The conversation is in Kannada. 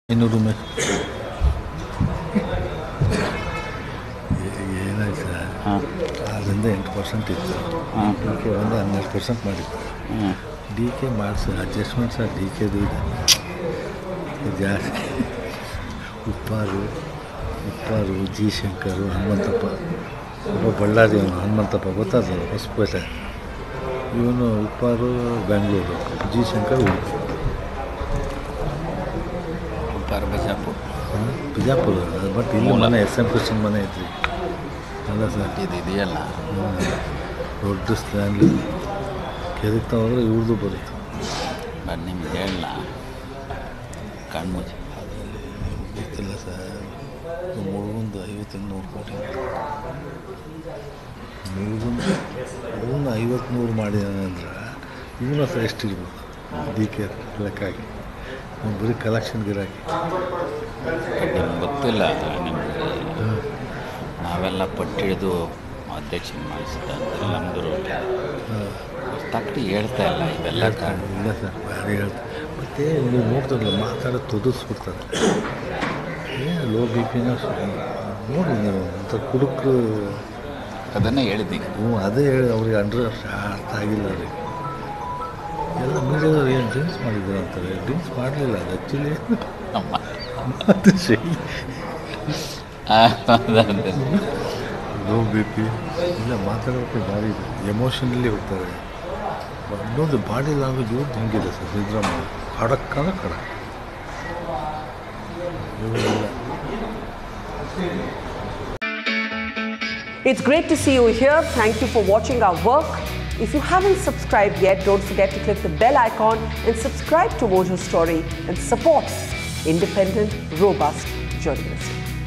ಐನೂರು ಮೇ ಏನಾಯ್ತು ಸರ್ ಹಾಂ ಆರರಿಂದ ಎಂಟು ಪರ್ಸೆಂಟ್ ಇತ್ತು ಹಾಂ ಡಿ ಕೆ ಒಂದು ಹನ್ನೆರಡು ಪರ್ಸೆಂಟ್ ಮಾಡಿತ್ತು ಹ್ಞೂ ಡಿ ಕೆ ಮಾಡಿಸಿ ಅಡ್ಜಸ್ಟ್ಮೆಂಟ್ ಸರ್ ಡಿ ಕೆದು ಇದೆ ಇದು ಜಾಸ್ತಿ ಉಪ್ಪಾರು ಉಪ್ಪಾರು ಜಿ ಶಂಕರು ಹನುಮಂತಪ್ಪ ಒಬ್ಬ ಬಳ್ಳಾರಿ ಅವನು ಹನುಮಂತಪ್ಪ ಗೊತ್ತಾದ ಹೊಸಪೇಟೆ ಇವನು ಉಪ್ಪಾರು ಬೆಂಗಳೂರು ಜಿ ಶಂಕರ್ ಉಡುಪಿ ಉಪ್ಪಾರ ಬಜಾಪುರ ಹಾಂ ಬಿಜಾಪುರ ಬಟ್ ಇಲ್ಲಿ ಮೂಲ. ಮನೆ ಎಸ್ ಎಂ ಕೃಷ್ಣನ್ ಮನೆ ಐತ್ರಿ ಅಲ್ಲ ಸರ್ ಇದು ಇದೆಯಲ್ಲ ಹಾಂ. ದೊಡ್ಡ ಸ್ಟ್ಯಾಂಡ್ ಕೆದಕ್ತಾ ಹೋದ್ರೆ ಇವ್ರದ್ದು ಬರುತ್ತೆ ಬಟ್ ನಿಮ್ಗೆ ಹೇಳಲ್ಲ ಕಣ್ಮುಚ್ಚಿ ಗೊತ್ತಿಲ್ಲ ಸರ್ ಮುಳುಗುಂದು ಐವತ್ತು ನೂರು ಕೋಟಿ ಮುಳುಗುಂದು ಇವನು ಐವತ್ತು ನೂರು ಮಾಡಿದಾನೆ ಅಂದ್ರೆ ಇವನ ಹತ್ರ ಎಷ್ಟಿರ್ಬೋದು ಡಿ ಕೆ ಲೆಕ್ಕಾಗಿ ಅವ್ನು ಬರೀ ಕಲೆಕ್ಷನ್ ಗಿರಾಕಿ ನಿಮ್ಗೆ ಗೊತ್ತಿಲ್ಲ ನಿಮಗೆ ನಾವೆಲ್ಲ ಪಟ್ಟಿಡಿದು ಅಧ್ಯಕ್ಷ ಮಾಡಿಸಿದ ನಮ್ಮದು ರೋಟಿ ತಕ್ಕಡಿ ಹೇಳ್ತಾ ಇಲ್ಲ ಇವೆಲ್ಲ ಕಾರಣ ಇಲ್ಲ ಸರ್ ಭಾರಿ ಹೇಳ್ತಾರೆ ಮತ್ತು ನೀವು ನೋಡ್ತಾರಲ್ಲ ಮಾತಾಡೋದು ತುದಿಸ್ಬಿಡ್ತಾರೆ ಏನು ಲೋ ಬಿ ಪಿನ ನೋಡಿ ನೀವು ಅಂತ ಕುಡುಕರು ಅದನ್ನೇ ಹೇಳಿದ್ದೀನಿ ಹ್ಞೂ ಅದೇ ಹೇಳಿ ಅವ್ರಿಗೆ ಅಂಡ್ರೆ ಅರ್ಥ ಆಗಿಲ್ಲ ಅವ್ರಿಗೆ ಎಲ್ಲ ಮೀಡಿಯಾದವ್ರು ಏನು ಡ್ರಿಂಕ್ಸ್ ಮಾಡಿದ್ರು ಅಂತಾರೆ ಡ್ರಿಂಕ್ಸ್ ಮಾಡಲಿಲ್ಲ ಅದು ಆ್ಯಕ್ಚುಲಿ ಅಮ್ಮ ಅದು ಸೈ ಅದಂತೆ. ಲೋ ಬಿ ಪಿ ಇಲ್ಲ ಮಾತಾಡೋಕ್ಕೆ ಭಾರಿ ಇದೆ ಎಮೋಷನಲ್ಲಿ ಹೋಗ್ತಾರೆ ಇನ್ನೊಂದು ಬಾಡಿ ಲ್ಯಾಂಗ್ವೇಜ್ ಇವ್ರದ್ದು ಹೆಂಗಿದೆ ಸರ್ ಸಿದ್ದರಾಮಯ್ಯ ಖಡಕ್ ಅಂದ್ರೆ ಖಡಕ್ ಇವ್ರಿಲ್ಲ It's great to see you here. Thank you for watching our work. If you haven't subscribed yet, don't forget to click the bell icon and subscribe to Mojo Story and support independent, robust journalism.